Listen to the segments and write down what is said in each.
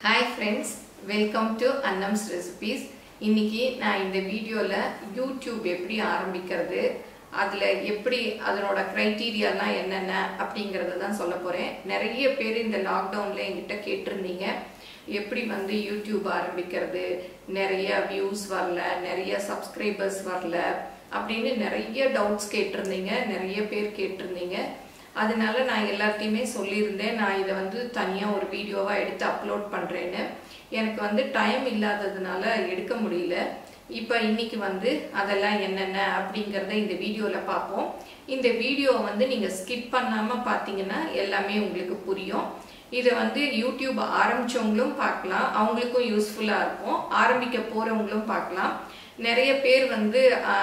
hi friends welcome to Annam's recipes இன்னைக்கு நான் இந்த வீடியோவில் யூடியூப் எப்படி ஆரம்பிக்கிறது அதில் எப்படி அதனோட க்ரைட்டீரியாலாம் என்னென்ன அப்படிங்கிறத தான் சொல்ல போகிறேன் நிறைய பேர் இந்த லாக்டவுனில் என்கிட்ட கேட்டிருந்தீங்க எப்படி வந்து யூடியூப் ஆரம்பிக்கிறது நிறைய வியூஸ் வரல நிறைய சப்ஸ்கிரைபர்ஸ் வரல அப்படின்னு நிறைய டவுட்ஸ் கேட்டிருந்தீங்க நிறைய பேர் கேட்டிருந்தீங்க அதனால நான் எல்லாத்தையுமே சொல்லியிருந்தேன் நான் இதை வந்து தனியாக ஒரு வீடியோவாக எடுத்து அப்லோட் பண்ணுறேன்னு எனக்கு வந்து டைம் இல்லாததுனால எடுக்க முடியல இப்போ இன்னைக்கு வந்து அதெல்லாம் என்னென்ன அப்படிங்கிறத இந்த வீடியோவில் பார்ப்போம் இந்த வீடியோ வந்து நீங்கள் ஸ்கிப் பண்ணாமல் பார்த்தீங்கன்னா எல்லாமே உங்களுக்கு புரியும் இதை வந்து யூடியூப் ஆரம்பித்தவங்களும் பார்க்கலாம் அவங்களுக்கும் யூஸ்ஃபுல்லாக இருக்கும் ஆரம்பிக்க போகிறவங்களும் பார்க்கலாம் நிறைய பேர் வந்து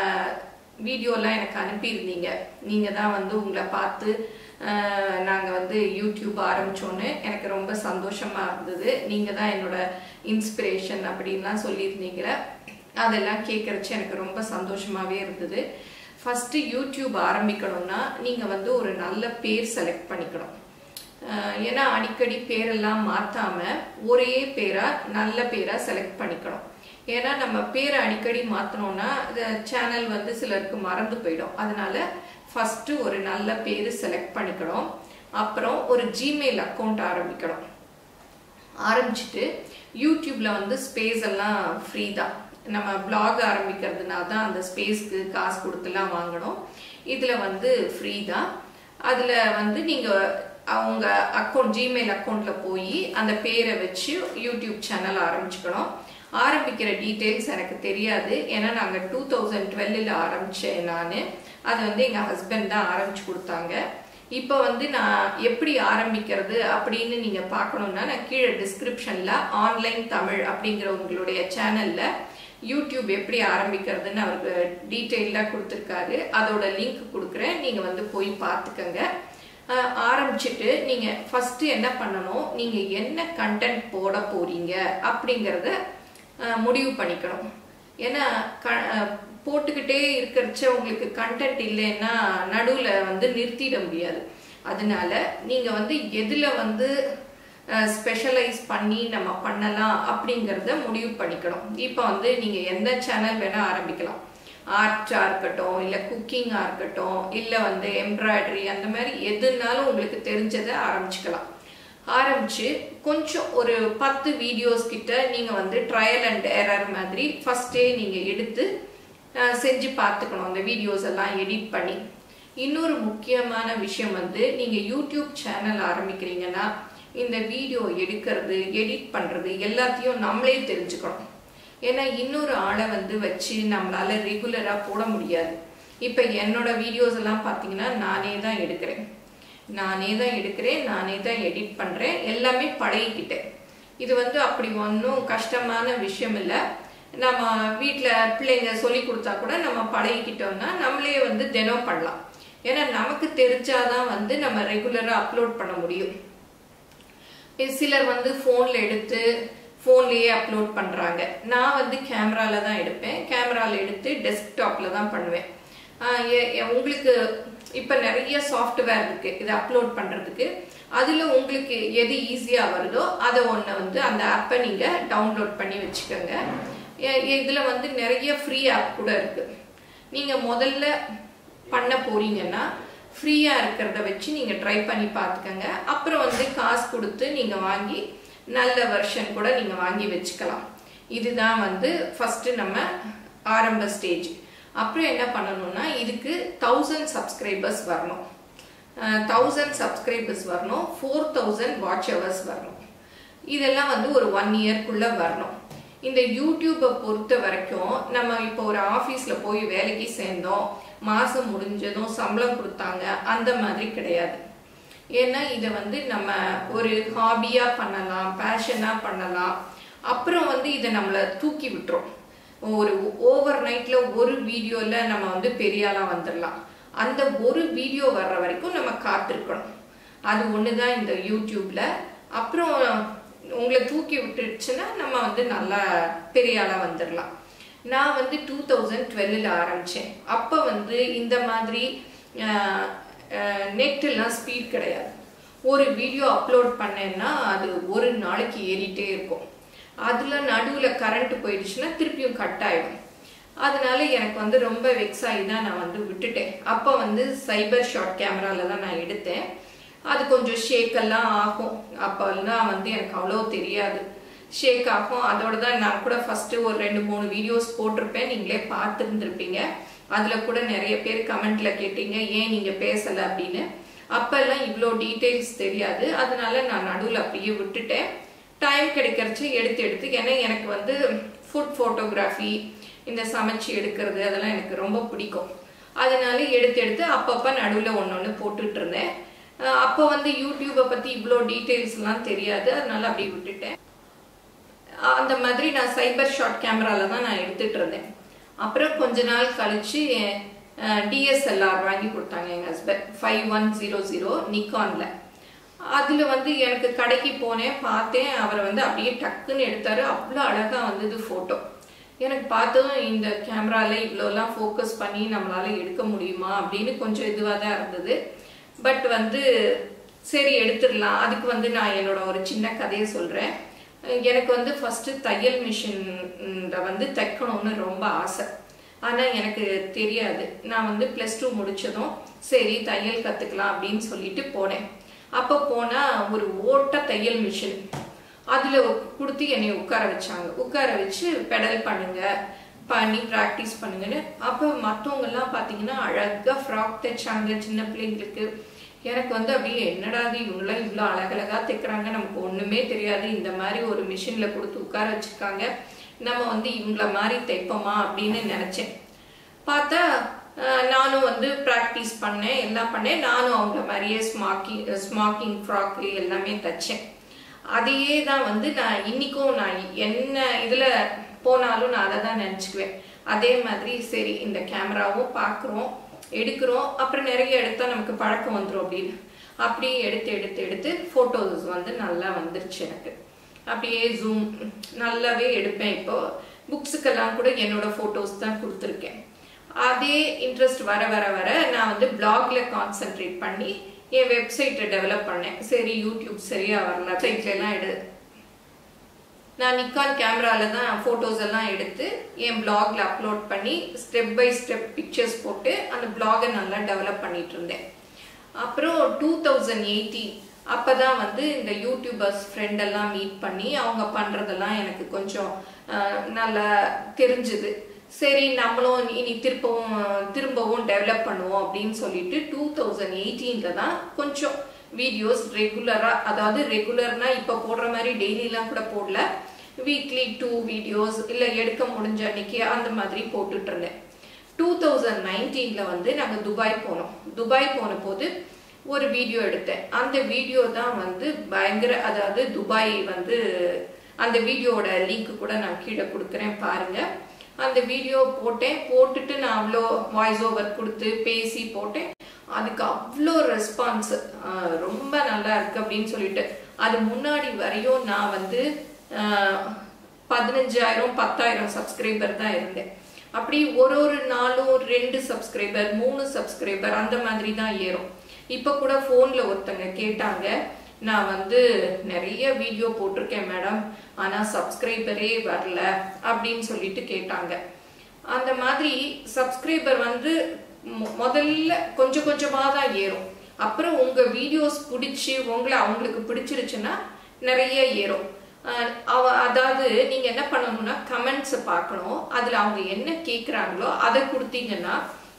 வீடியோலாம் எனக்கு அனுப்பியிருந்தீங்க நீங்கள் தான் வந்து உங்களை பார்த்து நாங்கள் வந்து யூடியூப் ஆரம்பித்தோன்னு எனக்கு ரொம்ப சந்தோஷமாக இருந்தது நீங்கள் தான் என்னோட இன்ஸ்பிரேஷன் அப்படின்லாம் சொல்லியிருந்தீங்க அதெல்லாம் கேட்குறச்சு எனக்கு ரொம்ப சந்தோஷமாகவே இருந்தது ஃபஸ்ட்டு யூடியூப் ஆரம்பிக்கணும்னா நீங்கள் வந்து ஒரு நல்ல பேர் செலக்ட் பண்ணிக்கணும் ஏன்னா அடிக்கடி பேரெல்லாம் மாற்றாமல் ஒரே பேராக நல்ல பேராக செலக்ட் பண்ணிக்கணும் ஏன்னா நம்ம பேரை அடிக்கடி மாற்றினோன்னா சேனல் வந்து சிலருக்கு மறந்து போயிடும் அதனால ஃபஸ்ட்டு ஒரு நல்ல பேர் செலக்ட் பண்ணிக்கணும் அப்புறம் ஒரு ஜிமெயில் அக்கௌண்ட் ஆரம்பிக்கணும் ஆரம்பிச்சுட்டு யூடியூப்ல வந்து ஸ்பேஸ் எல்லாம் ஃப்ரீ தான் நம்ம பிளாக் ஆரம்பிக்கிறதுனால தான் அந்த ஸ்பேஸ்க்கு காசு கொடுத்துலாம் வாங்கணும் இதில் வந்து ஃப்ரீ தான் அதில் வந்து நீங்கள் அவங்க அக்கௌண்ட் ஜிமெயில் அக்கௌண்ட்டில் போய் அந்த பேரை வச்சு யூடியூப் சேனல் ஆரம்பிச்சுக்கணும் ஆரம்பிக்கிற டீட்டெயில்ஸ் எனக்கு தெரியாது ஏன்னா நாங்கள் டூ தௌசண்ட் டுவெல்லில் ஆரம்பித்தேன் நான் அது வந்து எங்கள் ஹஸ்பண்ட் தான் ஆரம்பிச்சு கொடுத்தாங்க இப்போ வந்து நான் எப்படி ஆரம்பிக்கிறது அப்படின்னு நீங்கள் பார்க்கணுன்னா நான் கீழே டிஸ்கிரிப்ஷனில் ஆன்லைன் தமிழ் அப்படிங்கிற உங்களுடைய சேனலில் யூடியூப் எப்படி ஆரம்பிக்கிறதுன்னு அவருக்கு டீட்டெயிலாக கொடுத்துருக்காரு அதோட லிங்க் கொடுக்குறேன் நீங்கள் வந்து போய் பார்த்துக்கங்க ஆரம்பிச்சுட்டு நீங்கள் ஃபஸ்ட்டு என்ன பண்ணணும் நீங்கள் என்ன கண்டென்ட் போட போகிறீங்க அப்படிங்கிறத முடிவு பண்ணிக்கணும் ஏன்னா க போட்டுக்கிட்டே இருக்கிறச்ச உங்களுக்கு கண்டென்ட் இல்லைன்னா நடுவில் வந்து நிறுத்திட முடியாது அதனால நீங்கள் வந்து எதில் வந்து ஸ்பெஷலைஸ் பண்ணி நம்ம பண்ணலாம் அப்படிங்கிறத முடிவு பண்ணிக்கணும் இப்போ வந்து நீங்கள் எந்த சேனல் வேணால் ஆரம்பிக்கலாம் ஆர்ட்டாக இருக்கட்டும் இல்லை குக்கிங்காக இருக்கட்டும் இல்லை வந்து எம்ப்ராய்டரி அந்த மாதிரி எதுனாலும் உங்களுக்கு தெரிஞ்சதை ஆரம்பிச்சுக்கலாம் ஆரம்பிச்சு கொஞ்சம் ஒரு பத்து வீடியோஸ் கிட்ட நீங்கள் வந்து ட்ரையல் அண்ட் எரர் மாதிரி ஃபஸ்ட்டே நீங்கள் எடுத்து செஞ்சு பார்த்துக்கணும் அந்த வீடியோஸ் எல்லாம் எடிட் பண்ணி இன்னொரு முக்கியமான விஷயம் வந்து நீங்கள் யூடியூப் சேனல் ஆரம்பிக்கிறீங்கன்னா இந்த வீடியோ எடுக்கிறது எடிட் பண்ணுறது எல்லாத்தையும் நம்மளே தெரிஞ்சுக்கணும் ஏன்னா இன்னொரு ஆளை வந்து வச்சு நம்மளால ரெகுலராக போட முடியாது இப்போ என்னோட வீடியோஸ் எல்லாம் பார்த்தீங்கன்னா நானே தான் எடுக்கிறேன் நானே தான் எடுக்கிறேன் நானே தான் எடிட் பண்ணுறேன் எல்லாமே பழகிக்கிட்டேன் இது வந்து அப்படி ஒன்றும் கஷ்டமான விஷயம் இல்லை நம்ம வீட்டில் பிள்ளைங்க சொல்லி கொடுத்தா கூட நம்ம பழகிக்கிட்டோம்னா நம்மளே வந்து தினம் பண்ணலாம் ஏன்னா நமக்கு தெரிஞ்சாதான் வந்து நம்ம ரெகுலராக அப்லோட் பண்ண முடியும் சிலர் வந்து ஃபோனில் எடுத்து ஃபோன்லேயே அப்லோட் பண்ணுறாங்க நான் வந்து கேமராவில் தான் எடுப்பேன் கேமராவில் எடுத்து டெஸ்க்டாப்பில் தான் பண்ணுவேன் உங்களுக்கு இப்போ நிறைய சாஃப்ட்வேர் இருக்குது இதை அப்லோட் பண்ணுறதுக்கு அதில் உங்களுக்கு எது ஈஸியாக வருதோ அதை ஒன்று வந்து அந்த ஆப்பை நீங்கள் டவுன்லோட் பண்ணி வச்சுக்கோங்க இதில் வந்து நிறைய ஃப்ரீ ஆப் கூட இருக்குது நீங்கள் முதல்ல பண்ண போறீங்கன்னா ஃப்ரீயாக இருக்கிறத வச்சு நீங்கள் ட்ரை பண்ணி பார்த்துக்கோங்க அப்புறம் வந்து காசு கொடுத்து நீங்கள் வாங்கி நல்ல வெர்ஷன் கூட நீங்கள் வாங்கி வச்சுக்கலாம் இதுதான் வந்து ஃபஸ்ட்டு நம்ம ஆரம்ப ஸ்டேஜ் அப்புறம் என்ன பண்ணணும்னா இதுக்கு தௌசண்ட் சப்ஸ்கிரைபர்ஸ் வரணும் தௌசண்ட் சப்ஸ்கிரைபர்ஸ் வரணும் ஃபோர் தௌசண்ட் வாட்ச் ஹவர்ஸ் வரணும் இதெல்லாம் வந்து ஒரு ஒன் இயர்க்குள்ளே வரணும் இந்த யூடியூப்பை பொறுத்த வரைக்கும் நம்ம இப்போ ஒரு ஆஃபீஸில் போய் வேலைக்கு சேர்ந்தோம் மாதம் முடிஞ்சதும் சம்பளம் கொடுத்தாங்க அந்த மாதிரி கிடையாது ஏன்னா இதை வந்து நம்ம ஒரு ஹாபியாக பண்ணலாம் பேஷனாக பண்ணலாம் அப்புறம் வந்து இதை நம்மளை தூக்கி விட்டுரும் ஒரு ஓவர் நைட்டில் ஒரு வீடியோவில் நம்ம வந்து பெரியாளாக வந்துடலாம் அந்த ஒரு வீடியோ வர்ற வரைக்கும் நம்ம காத்திருக்கணும் அது ஒன்று தான் இந்த யூடியூப்பில் அப்புறம் உங்களை தூக்கி விட்டுருச்சுன்னா நம்ம வந்து நல்லா பெரிய ஆளாக வந்துடலாம் நான் வந்து டூ தௌசண்ட் டுவெல்லில் ஆரம்பித்தேன் அப்போ வந்து இந்த மாதிரி நெட்டெல்லாம் ஸ்பீட் கிடையாது ஒரு வீடியோ அப்லோட் பண்ணேன்னா அது ஒரு நாளைக்கு ஏறிட்டே இருக்கும் அதில் நடுவில் கரண்ட் போயிடுச்சுன்னா திருப்பியும் கட் ஆகிடும் அதனால எனக்கு வந்து ரொம்ப வெக்ஸ் ஆகி தான் நான் வந்து விட்டுட்டேன் அப்போ வந்து சைபர் ஷாட் கேமராவில் தான் நான் எடுத்தேன் அது கொஞ்சம் ஷேக்கெல்லாம் ஆகும் அப்போல்லாம் வந்து எனக்கு அவ்வளோ தெரியாது ஷேக் ஆகும் அதோட தான் நான் கூட ஃபஸ்ட்டு ஒரு ரெண்டு மூணு வீடியோஸ் போட்டிருப்பேன் நீங்களே பார்த்துருந்துருப்பீங்க அதில் கூட நிறைய பேர் கமெண்ட்ல கேட்டீங்க ஏன் நீங்கள் பேசலை அப்படின்னு அப்போல்லாம் இவ்வளோ டீட்டெயில்ஸ் தெரியாது அதனால நான் நடுவில் அப்படியே விட்டுட்டேன் டைம் கிடைக்கிறச்சு எடுத்து எடுத்து ஏன்னா எனக்கு வந்து ஃபுட் ஃபோட்டோகிராஃபி இந்த சமைச்சு எடுக்கிறது அதெல்லாம் எனக்கு ரொம்ப பிடிக்கும் அதனால எடுத்து எடுத்து அப்பப்போ நடுவில் ஒன்று ஒன்று போட்டுட்டு இருந்தேன் அப்போ வந்து யூடியூப்பை பற்றி இவ்வளோ டீட்டெயில்ஸ்லாம் தெரியாது அதனால அப்படியே விட்டுட்டேன் அந்த மாதிரி நான் சைபர் ஷாட் கேமரால தான் நான் எடுத்துட்டு இருந்தேன் அப்புறம் கொஞ்ச நாள் கழிச்சு டிஎஸ்எல்ஆர் வாங்கி கொடுத்தாங்க எங்கள் husband five one zero zero நிக்கானில் அதில் வந்து எனக்கு கடைக்கு போனேன் பார்த்தேன் அவர் வந்து அப்படியே டக்குன்னு எடுத்தார் அவ்வளோ அழகாக வந்தது ஃபோட்டோ எனக்கு பார்த்ததும் இந்த கேமராவில் இவ்வளோலாம் ஃபோக்கஸ் பண்ணி நம்மளால் எடுக்க முடியுமா அப்படின்னு கொஞ்சம் இதுவாக தான் இருந்தது பட் வந்து சரி எடுத்துடலாம் அதுக்கு வந்து நான் என்னோட ஒரு சின்ன கதையை சொல்கிறேன் எனக்கு வந்து ஃபஸ்ட்டு தையல் மிஷினில் வந்து தைக்கணும்னு ரொம்ப ஆசை ஆனால் எனக்கு தெரியாது நான் வந்து ப்ளஸ் டூ முடித்ததும் சரி தையல் கற்றுக்கலாம் அப்படின்னு சொல்லிட்டு போனேன் அப்போ போனால் ஒரு ஓட்ட தையல் மிஷின் அதில் கொடுத்து என்னை உட்கார வச்சாங்க உட்கார வச்சு பெடல் பண்ணுங்க பண்ணி ப்ராக்டிஸ் பண்ணுங்கன்னு அப்போ மற்றவங்கெல்லாம் பார்த்தீங்கன்னா அழகாக ஃப்ராக் தைச்சாங்க சின்ன பிள்ளைங்களுக்கு எனக்கு வந்து அப்படியே என்னடாது இவங்களாம் இவ்வளோ அழகழகாக தைக்கிறாங்க நமக்கு ஒன்றுமே தெரியாது இந்த மாதிரி ஒரு மிஷினில் கொடுத்து உட்கார வச்சுருக்காங்க நம்ம வந்து இவங்கள மாதிரி தைப்போமா அப்படின்னு நினச்சேன் பார்த்தா நானும் வந்து ப்ராக்டிஸ் பண்ணேன் எல்லாம் பண்ணேன் நானும் அவங்கள மாதிரியே ஸ்மாக்கிங் ஸ்மாக்கிங் ஃப்ராக்கு எல்லாமே தைச்சேன் அதையே தான் வந்து நான் இன்றைக்கும் நான் என்ன இதில் போனாலும் நான் அதை தான் நினச்சிக்குவேன் அதே மாதிரி சரி இந்த கேமராவும் பார்க்குறோம் எடுக்கிறோம் அப்புறம் நிறைய எடுத்தால் நமக்கு பழக்கம் வந்துடும் அப்படின்னு அப்படியே எடுத்து எடுத்து எடுத்து ஃபோட்டோஸ் வந்து நல்லா வந்துருச்சு எனக்கு அப்படியே ஜூம் நல்லாவே எடுப்பேன் இப்போ புக்ஸுக்கெல்லாம் கூட என்னோட ஃபோட்டோஸ் தான் கொடுத்துருக்கேன் அதே இன்ட்ரெஸ்ட் வர வர வர நான் வந்து பிளாக்ல கான்சென்ட்ரேட் பண்ணி என் வெப்சைட்டை டெவலப் பண்ணேன் சரி யூடியூப் சரியா வரல வெப்சைட்ல எல்லாம் எடு நான் நிக்கான் கேமரால தான் ஃபோட்டோஸ் எல்லாம் எடுத்து என் பிளாக்ல அப்லோட் பண்ணி ஸ்டெப் பை ஸ்டெப் பிக்சர்ஸ் போட்டு அந்த பிளாகை நல்லா டெவலப் பண்ணிட்டு இருந்தேன் அப்புறம் டூ தௌசண்ட் எயிட்டீன் அப்போ தான் வந்து இந்த யூடியூபர்ஸ் ஃப்ரெண்டெல்லாம் மீட் பண்ணி அவங்க பண்ணுறதெல்லாம் எனக்கு கொஞ்சம் நல்லா தெரிஞ்சுது சரி நம்மளும் இனி திருப்பவும் திரும்பவும் டெவலப் பண்ணுவோம் அப்படின்னு சொல்லிட்டு டூ தௌசண்ட் எயிட்டீனில் தான் கொஞ்சம் வீடியோஸ் ரெகுலராக அதாவது ரெகுலர்னா இப்போ போடுற மாதிரி டெய்லிலாம் கூட போடல வீக்லி டூ வீடியோஸ் இல்லை எடுக்க முடிஞ்ச அன்னைக்கு அந்த மாதிரி போட்டுட்டு இருந்தேன் டூ தௌசண்ட் நைன்டீனில் வந்து நாங்கள் துபாய் போனோம் துபாய் போன போது ஒரு வீடியோ எடுத்தேன் அந்த வீடியோ தான் வந்து பயங்கர அதாவது துபாய் வந்து அந்த வீடியோவோட லிங்க் கூட நான் கீழே கொடுக்குறேன் பாருங்க அந்த வீடியோ போட்டேன் போட்டுட்டு நான் அவ்வளோ வாய்ஸ் ஓவர் கொடுத்து பேசி போட்டேன் அதுக்கு அவ்வளோ ரெஸ்பான்ஸ் ரொம்ப நல்லா இருக்கு அப்படின்னு சொல்லிட்டு அது முன்னாடி வரையும் நான் வந்து பதினஞ்சாயிரம் பத்தாயிரம் சப்ஸ்கிரைபர் தான் இருந்தேன் அப்படி ஒரு ஒரு நாளும் ரெண்டு சப்ஸ்கிரைபர் மூணு சப்ஸ்கிரைபர் அந்த மாதிரி தான் ஏறும் இப்போ கூட ஃபோனில் ஒருத்தங்க கேட்டாங்க நான் வந்து நிறைய வீடியோ போட்டிருக்கேன் மேடம் ஆனால் சப்ஸ்கிரைபரே வரல அப்படின்னு சொல்லிட்டு கேட்டாங்க அந்த மாதிரி சப்ஸ்கிரைபர் வந்து முதல்ல கொஞ்சம் கொஞ்சமாக தான் ஏறும் அப்புறம் உங்கள் வீடியோஸ் பிடிச்சி உங்களை அவங்களுக்கு பிடிச்சிருச்சுன்னா நிறைய ஏறும் அவ அதாவது நீங்கள் என்ன பண்ணணும்னா கமெண்ட்ஸை பார்க்கணும் அதில் அவங்க என்ன கேட்குறாங்களோ அதை கொடுத்தீங்கன்னா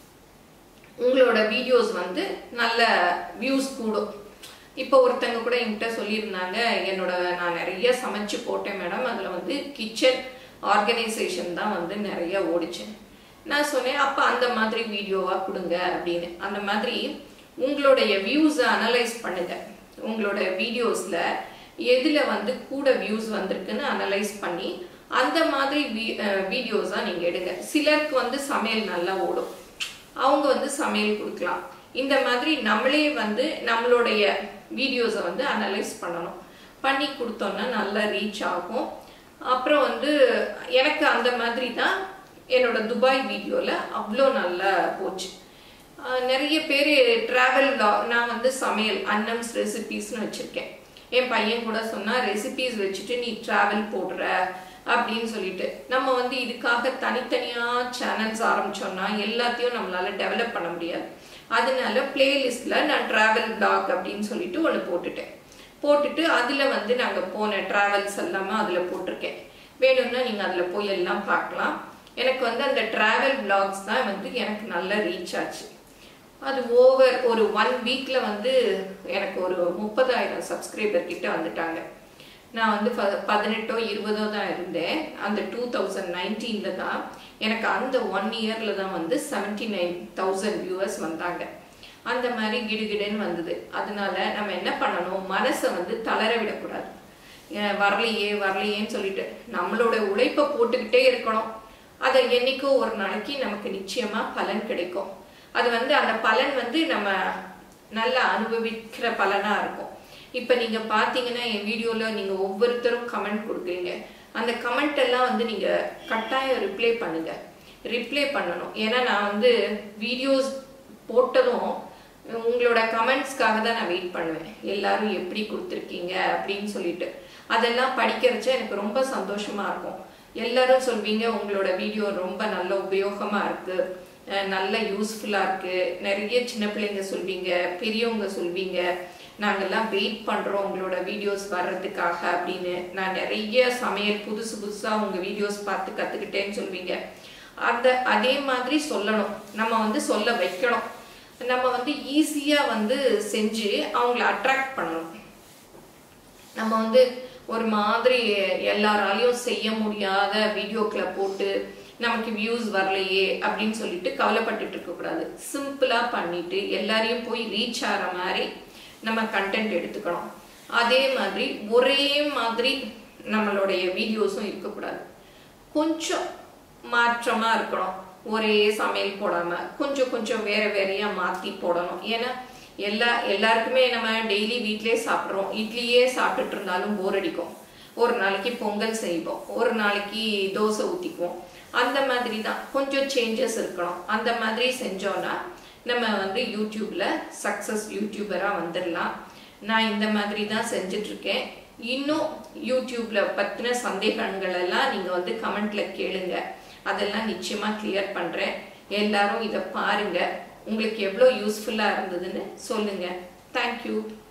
உங்களோட வீடியோஸ் வந்து நல்ல வியூஸ் கூடும் இப்போ ஒருத்தங்க கூட என்கிட்ட சொல்லியிருந்தாங்க என்னோட நான் நிறைய சமைச்சு போட்டேன் மேடம் அதில் வந்து கிச்சன் ஆர்கனைசேஷன் தான் வந்து நிறைய ஓடிச்சேன் நான் சொன்னேன் அப்போ அந்த மாதிரி வீடியோவாக கொடுங்க அப்படின்னு அந்த மாதிரி உங்களுடைய வியூஸை அனலைஸ் பண்ணுங்க உங்களோட வீடியோஸில் எதில் வந்து கூட வியூஸ் வந்திருக்குன்னு அனலைஸ் பண்ணி அந்த மாதிரி வீடியோஸாக நீங்கள் எடுங்க சிலருக்கு வந்து சமையல் நல்லா ஓடும் அவங்க வந்து சமையல் கொடுக்கலாம் இந்த மாதிரி நம்மளே வந்து நம்மளுடைய வீடியோஸை வந்து அனலைஸ் பண்ணணும் பண்ணி கொடுத்தோன்னா நல்லா ரீச் ஆகும் அப்புறம் வந்து எனக்கு அந்த மாதிரி தான் என்னோட துபாய் வீடியோவில் அவ்வளோ நல்லா போச்சு ஆஹ் நிறைய பேர் ட்ராவல் நான் வந்து சமையல் அன்னம்ஸ் ரெசிபீஸ்னு வச்சுருக்கேன் என் பையன் கூட சொன்னா ரெசிபீஸ் வச்சுட்டு நீ ட்ராவல் போடுற அப்படின்னு சொல்லிட்டு நம்ம வந்து இதுக்காக தனித்தனியாக சேனல்ஸ் ஆரம்பிச்சோம்னா எல்லாத்தையும் நம்மளால டெவலப் பண்ண முடியாது அதனால பிளேலிஸ்ட்ல நான் ட்ராவல் பிளாக் அப்படின்னு சொல்லிட்டு ஒன்று போட்டுட்டேன் போட்டுட்டு அதில் வந்து நாங்கள் போன ட்ராவல்ஸ் எல்லாமே அதில் போட்டிருக்கேன் வேணும்னா நீங்கள் அதில் போய் எல்லாம் பார்க்கலாம் எனக்கு வந்து அந்த ட்ராவல் பிளாக்ஸ் தான் வந்து எனக்கு நல்ல ரீச் ஆச்சு அது ஓவர் ஒரு ஒன் வீக்கில் வந்து எனக்கு ஒரு முப்பதாயிரம் சப்ஸ்கிரைபர் கிட்ட வந்துட்டாங்க நான் வந்து ப- பதினெட்டோ இருபதோ தான் இருந்தேன் அந்த டூ தௌசண்ட் நைன்டீனில் தான் எனக்கு அந்த ஒன் இயரில் தான் வந்து செவன்டி நைன் தௌசண்ட் வியூவர்ஸ் வந்தாங்க அந்த மாதிரி கிடுகிடுன்னு வந்தது அதனால நம்ம என்ன பண்ணணும் மனசை வந்து தளர விடக்கூடாது ஏன் வரலையே வரலையேன்னு சொல்லிட்டு நம்மளோட உழைப்பை போட்டுக்கிட்டே இருக்கணும் அதை என்னைக்கோ ஒரு நாளைக்கு நமக்கு நிச்சயமா பலன் கிடைக்கும் அது வந்து அந்த பலன் வந்து நம்ம நல்லா அனுபவிக்கிற பலனா இருக்கும் இப்ப நீங்க பாத்தீங்கன்னா என் வீடியோல நீங்க ஒவ்வொருத்தரும் கமெண்ட் கொடுக்குறீங்க அந்த கமெண்ட் எல்லாம் வந்து நீங்க கட்டாயம் ரிப்ளை பண்ணுங்க ரிப்ளை பண்ணணும் ஏன்னா நான் வந்து வீடியோஸ் போட்டதும் உங்களோட கமெண்ட்ஸ்க்காக தான் நான் வெயிட் பண்ணுவேன் எல்லாரும் எப்படி கொடுத்துருக்கீங்க அப்படின்னு சொல்லிட்டு அதெல்லாம் படிக்கிறச்ச எனக்கு ரொம்ப சந்தோஷமா இருக்கும் எல்லாரும் சொல்வீங்க உங்களோட வீடியோ ரொம்ப நல்ல உபயோகமா இருக்கு அஹ் நல்ல யூஸ்ஃபுல்லா இருக்கு நிறைய சின்ன பிள்ளைங்க சொல்வீங்க பெரியவங்க சொல்வீங்க நாங்கெல்லாம் வெயிட் பண்றோம் உங்களோட வீடியோஸ் வர்றதுக்காக அப்படின்னு நான் நிறைய சமையல் புதுசு புதுசா உங்க வீடியோஸ் பார்த்து கத்துக்கிட்டேன்னு சொல்வீங்க அந்த அதே மாதிரி சொல்லணும் நம்ம வந்து சொல்ல வைக்கணும் நம்ம வந்து ஈஸியா வந்து செஞ்சு அவங்கள அட்ராக்ட் பண்ணணும் நம்ம வந்து ஒரு மாதிரி எல்லாராலையும் செய்ய முடியாத வீடியோக்களை போட்டு நமக்கு வியூஸ் வரலையே அப்படின்னு சொல்லிட்டு கவலைப்பட்டுட்டு இருக்க கூடாது சிம்பிளா பண்ணிட்டு எல்லாரையும் போய் ரீச் ஆகிற மாதிரி நம்ம கண்டென்ட் எடுத்துக்கணும் அதே மாதிரி ஒரே மாதிரி நம்மளுடைய வீடியோஸும் இருக்கக்கூடாது கொஞ்சம் மாற்றமா இருக்கணும் ஒரே சமையல் போடாம கொஞ்சம் கொஞ்சம் வேற வேறையா மாத்தி போடணும் ஏன்னா எல்லா எல்லாருக்குமே நம்ம டெய்லி வீட்லயே சாப்பிட்றோம் இட்லியே சாப்பிட்டுட்டு இருந்தாலும் போர் அடிக்கும் ஒரு நாளைக்கு பொங்கல் செய்வோம் ஒரு நாளைக்கு தோசை ஊத்திக்குவோம் அந்த மாதிரி தான் கொஞ்சம் சேஞ்சஸ் இருக்கணும் அந்த மாதிரி செஞ்சோம்னா நம்ம வந்து யூடியூப்ல சக்சஸ் யூடியூபரா வந்துடலாம் நான் இந்த மாதிரி தான் செஞ்சுட்டு இருக்கேன் இன்னும் யூடியூப்ல பத்தின சந்தேகங்கள் எல்லாம் நீங்க வந்து கமெண்ட்ல கேளுங்க அதெல்லாம் நிச்சயமா கிளியர் பண்றேன் எல்லாரும் இதை பாருங்க உங்களுக்கு எவ்வளோ யூஸ்ஃபுல்லா இருந்ததுன்னு சொல்லுங்க தேங்க்யூ